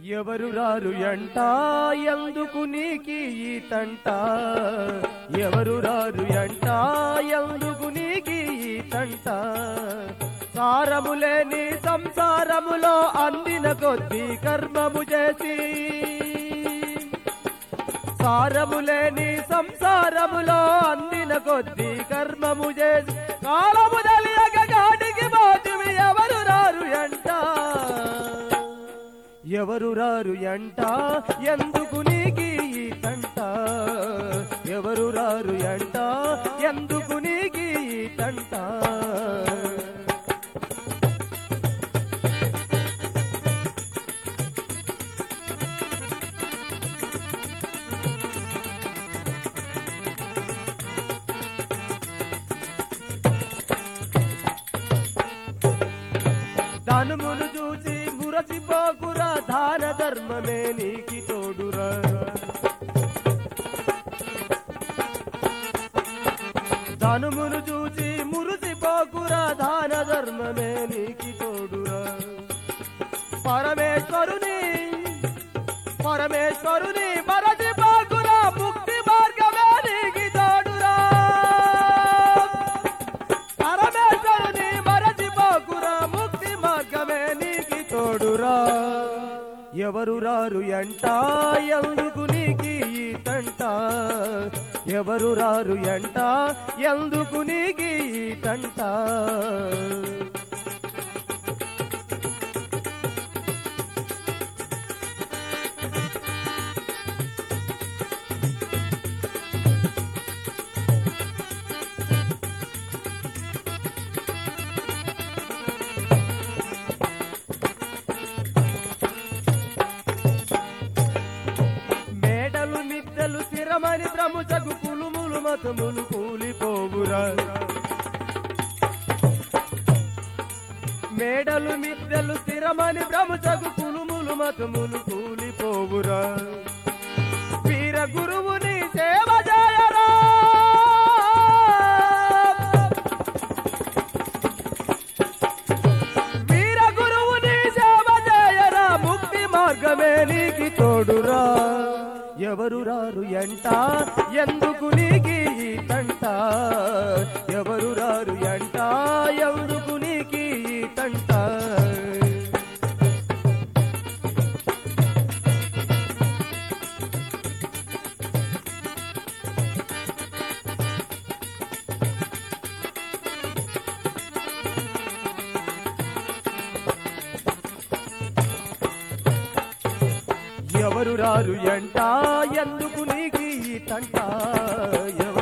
ఎవరు రారు ఎంట ఎందుకు నీకి ఈ తంట ఎవరు రారు ఎంట ఎందుకు నీకి ఈ తంట సారము లేని సంసారములో అందిన కొద్ది కర్మము చేసి సారము లేని సంసారములో అందిన కొద్ది కర్మము చేసి కాలము తెలియక గాడికి పోతివి ఎవరు రారు ఎంట ఎవరు రారు ఎంట ఎందుకు నీకి ఈ తంట ఎవరు రారు ఎంట ఎందుకు నీకి ఈ తంట ధనుమును చూసి మురసిపోకురా దాన ధర్మమే నీకి తోడురా ధనుమును చూసి మురిసిపోకురా దాన ధర్మమే నీకి తోడురా పరమేశ్వరుని పరమేశ్వరుని మరచిపోకురా ముక్తి మార్గమే నీకి తోడురా పరమేశ్వరుని మరచిపోకురా ముక్తి మార్గమే నీకి తోడురా ఎవరు రారు ఎంట ఎందుకు నీకి ఈ తంట ఎవరు రారు ఎంట ఎందుకు నీకి ఈ తంట మేడలు మిద్దెలు స్థిరమని ప్రముచకు కులుములు మతములు కూలిపోవురా మేడలు మిద్దెలు స్థిరమని ప్రముచకు కులుములు మతములు కూలిపోవురా వీర గురువుని సేవ చేయరా వీర గురువుని సేవ చేయరా ముక్తి మార్గమే నీకి తోడురా ఎవరు రారు ఎంట ఎందుకు నీకి ఈ తంట ఎవరు రారు ఎంట ఎందుకు నీకి ఈ తంట ఎవరు రారు ఎంట ఎందుకు నీకి ఈ తంట ఎవరు